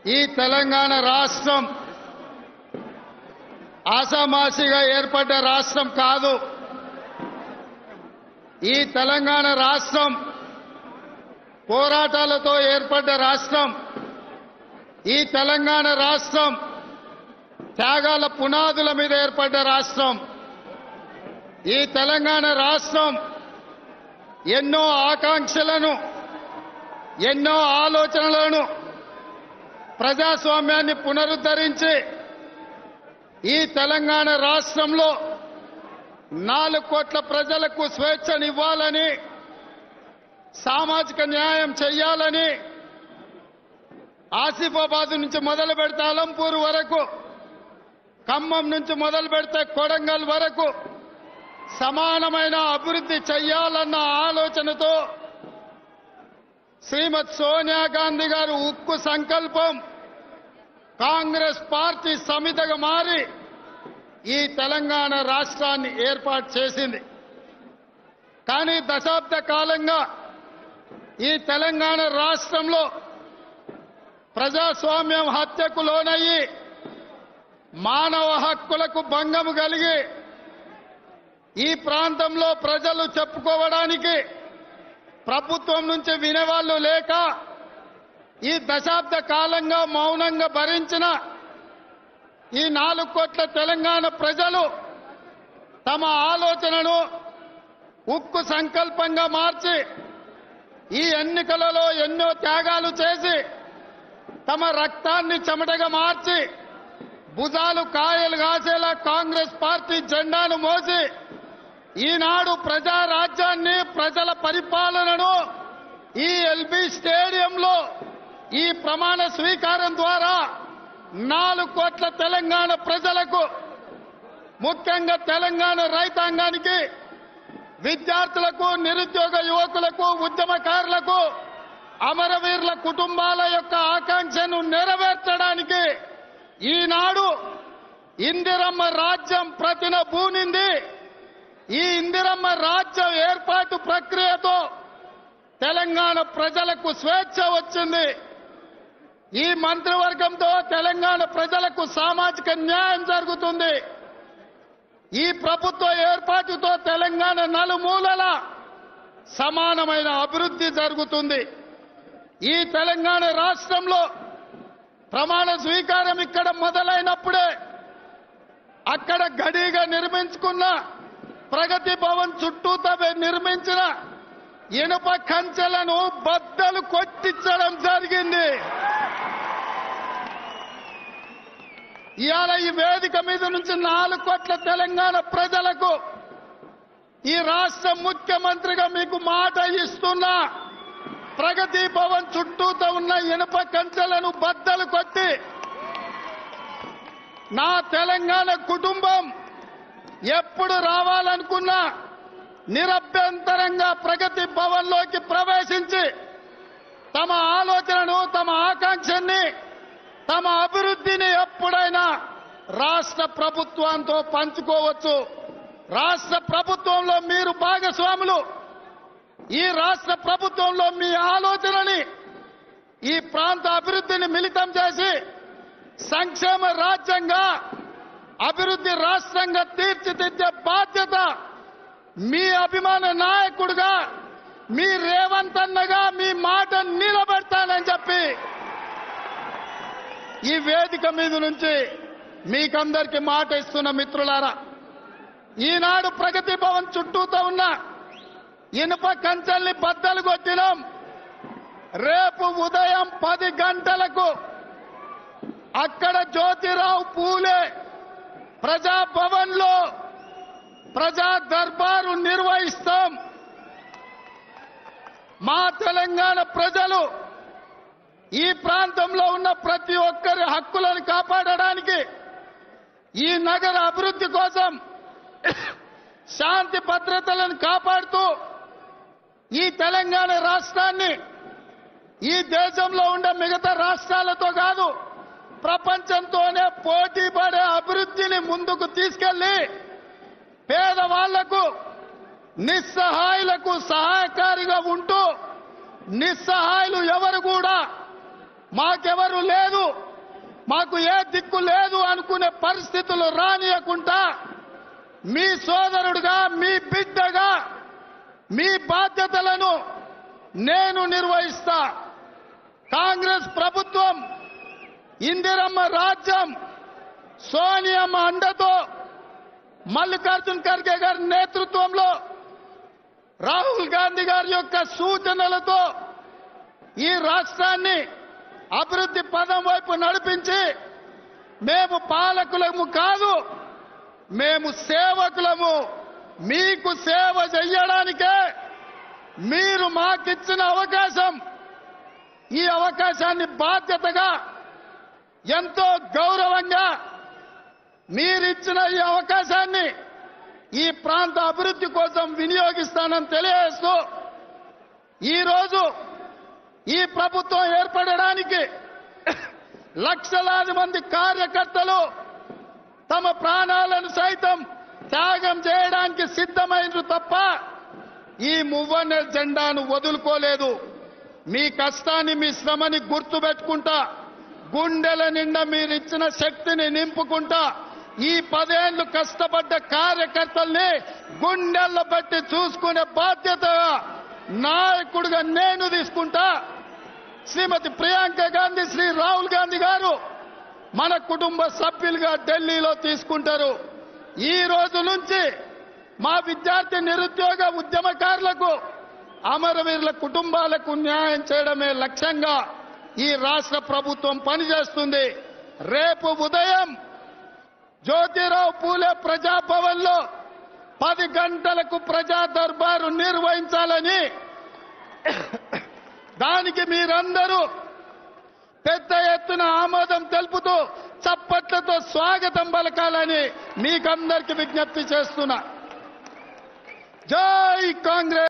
ఈ తెలంగాణ రాష్ట్రం ఆసామాసిగా ఏర్పడ్డ రాష్ట్రం కాదు ఈ తెలంగాణ రాష్ట్రం పోరాటాలతో ఏర్పడ్డ రాష్ట్రం ఈ తెలంగాణ రాష్ట్రం త్యాగాల పునాదుల మీద ఏర్పడ్డ రాష్ట్రం ఈ తెలంగాణ రాష్ట్రం ఎన్నో ఆకాంక్షలను ఎన్నో ఆలోచనలను ప్రజాస్వామ్యాన్ని పునరుద్ధరించి ఈ తెలంగాణ రాష్ట్రంలో నాలుగు కోట్ల ప్రజలకు స్వేచ్ఛనివ్వాలని సామాజిక న్యాయం చెయ్యాలని ఆసిఫాబాద్ నుంచి మొదలు పెడితే అలంపూర్ వరకు ఖమ్మం నుంచి మొదలు పెడితే కొడంగల్ వరకు సమానమైన అభివృద్ధి చెయ్యాలన్న ఆలోచనతో శ్రీమతి సోనియా గాంధీ గారు ఉక్కు సంకల్పం కాంగ్రెస్ పార్టీ సమితగా మారి ఈ తెలంగాణ రాష్ట్రాన్ని ఏర్పాటు చేసింది కానీ దశాబ్ద కాలంగా ఈ తెలంగాణ రాష్ట్రంలో ప్రజాస్వామ్యం హత్యకు లోనయ్యి మానవ హక్కులకు భంగము కలిగి ఈ ప్రాంతంలో ప్రజలు చెప్పుకోవడానికి ప్రభుత్వం నుంచి వినేవాళ్ళు లేక ఈ దశాబ్ద కాలంగా మౌనంగా భరించిన ఈ నాలుగు కోట్ల తెలంగాణ ప్రజలు తమ ఆలోచనను ఉక్కు సంకల్పంగా మార్చి ఈ ఎన్నికలలో ఎన్నో త్యాగాలు చేసి తమ రక్తాన్ని చెమటగా మార్చి భుజాలు కాయలు కాసేలా కాంగ్రెస్ పార్టీ జెండాను మోసి ఈనాడు ప్రజా రాజ్యాన్ని ప్రజల పరిపాలనను ఈ ఎల్బీ స్టేడియంలో ఈ ప్రమాణ స్వీకారం ద్వారా నాలుగు కోట్ల తెలంగాణ ప్రజలకు ముఖ్యంగా తెలంగాణ రైతాంగానికి విద్యార్థులకు నిరుద్యోగ యువకులకు ఉద్యమకారులకు అమరవీరుల కుటుంబాల యొక్క ఆకాంక్షను నెరవేర్చడానికి ఈనాడు ఇందిరమ్మ రాజ్యం ప్రతిన బూనింది ఈ ఇందిరమ్మ రాజ్యం ఏర్పాటు ప్రక్రియతో తెలంగాణ ప్రజలకు స్వేచ్ఛ వచ్చింది ఈ మంత్రివర్గంతో తెలంగాణ ప్రజలకు సామాజిక న్యాయం జరుగుతుంది ఈ ప్రభుత్వ ఏర్పాటుతో తెలంగాణ నలుమూలల సమానమైన అభివృద్ధి జరుగుతుంది ఈ తెలంగాణ రాష్ట్రంలో ప్రమాణ స్వీకారం ఇక్కడ మొదలైనప్పుడే అక్కడ గడిగా నిర్మించుకున్న ప్రగతి భవన్ చుట్టూత నిర్మించిన ఇనుప కంచెలను బద్దలు కొట్టించడం జరిగింది ఇవాళ ఈ వేదిక మీద నుంచి నాలుగు కోట్ల తెలంగాణ ప్రజలకు ఈ రాష్ట్ర ముఖ్యమంత్రిగా మీకు మాట ఇస్తున్నా ప్రగతి భవన్ చుట్టూతో ఉన్న ఇనుప కంచెలను బద్దలు కొట్టి నా తెలంగాణ కుటుంబం ఎప్పుడు రావాలనుకున్నా నిరభ్యంతరంగా ప్రగతి భవన్లోకి ప్రవేశించి తమ ఆలోచనను తమ ఆకాంక్షని తమ అభివృద్ధిని ఎప్పుడైనా రాష్ట్ర ప్రభుత్వంతో పంచుకోవచ్చు రాష్ట్ర ప్రభుత్వంలో మీరు భాగస్వాములు ఈ రాష్ట్ర ప్రభుత్వంలో మీ ఆలోచనని ఈ ప్రాంత అభివృద్ధిని మిళితం చేసి సంక్షేమ రాజ్యంగా అభివృద్ధి రాష్ట్రంగా తీర్చిదిద్దే బాధ్యత మీ అభిమాన నాయకుడిగా మీ రేవంత్ అన్నగా మీ మాట నిలబెడతానని చెప్పి ఈ వేదిక మీద నుంచి మీకందరికి మాట ఇస్తున్న మిత్రులారా ఈనాడు ప్రగతి భవన్ చుట్టూతో ఉన్న ఇనుప కంచెల్ని బద్దలు కొట్టినాం రేపు ఉదయం పది గంటలకు అక్కడ జ్యోతిరావు పూలే ప్రజాభవన్ లో ప్రజా దర్బారు నిర్వహిస్తాం మా తెలంగాణ ప్రజలు ఈ ప్రాంతంలో ఉన్న ప్రతి ఒక్కరి హక్కులను కాపాడడానికి ఈ నగర అభివృద్ధి కోసం శాంతి భద్రతలను కాపాడుతూ ఈ తెలంగాణ రాష్ట్రాన్ని ఈ దేశంలో ఉండే మిగతా రాష్ట్రాలతో కాదు ప్రపంచంతోనే పోటీ పడే అభివృద్ధిని ముందుకు తీసుకెళ్లి పేదవాళ్లకు నిస్సహాయులకు సహాయకారిగా ఉంటూ నిస్సహాయులు ఎవరు కూడా మాకెవరు లేదు మాకు ఏ దిక్కు లేదు అనుకునే పరిస్థితులు రానియకుండా మీ సోదరుడుగా మీ బిడ్డగా మీ బాధ్యతలను నేను నిర్వహిస్తా కాంగ్రెస్ ప్రభుత్వం ఇందిరమ్మ రాజ్యం సోనియమ్మ అండతో మల్లికార్జున్ ఖర్గే గారి నేతృత్వంలో రాహుల్ గాంధీ గారి యొక్క సూచనలతో ఈ రాష్ట్రాన్ని అభివృద్ధి పదం వైపు నడిపించి మేము పాలకులము కాదు మేము సేవకులము మీకు సేవ చెయ్యడానికే మీరు మాకిచ్చిన అవకాశం ఈ అవకాశాన్ని బాధ్యతగా ఎంతో గౌరవంగా మీరిచ్చిన ఈ అవకాశాన్ని ఈ ప్రాంత అభివృద్ధి కోసం వినియోగిస్తానని తెలియజేస్తూ ఈరోజు ఈ ప్రభుత్వం ఏర్పడడానికి లక్షలాది మంది కార్యకర్తలు తమ ప్రాణాలను సైతం త్యాగం చేయడానికి సిద్ధమైనరు తప్ప ఈ మువ్వన్న జెండాను వదులుకోలేదు మీ కష్టాన్ని మీ శ్రమని గుర్తుపెట్టుకుంటా గుండెల నిండా మీరిచ్చిన శక్తిని నింపుకుంటా ఈ పదేళ్లు కష్టపడ్డ కార్యకర్తల్ని గుండెల్లో పెట్టి చూసుకునే బాధ్యత నాయకుడిగా నేను తీసుకుంటా శ్రీమతి ప్రియాంక గాంధీ శ్రీ రాహుల్ గాంధీ గారు మన కుటుంబ సభ్యులుగా ఢిల్లీలో తీసుకుంటారు ఈ రోజు నుంచి మా విద్యార్థి నిరుద్యోగ ఉద్యమకారులకు అమరవీరుల కుటుంబాలకు న్యాయం చేయడమే లక్ష్యంగా ఈ రాష్ట్ర ప్రభుత్వం పనిచేస్తుంది రేపు ఉదయం జ్యోతిరావు పూలే ప్రజాభవన్ లో పది గంటలకు ప్రజా దర్బారు నిర్వహించాలని దానికి మీరందరూ పెద్ద ఎత్తున ఆమోదం తెలుపుతూ చప్పట్లతో స్వాగతం పలకాలని మీకందరికి విజ్ఞప్తి చేస్తున్నా జై కాంగ్రెస్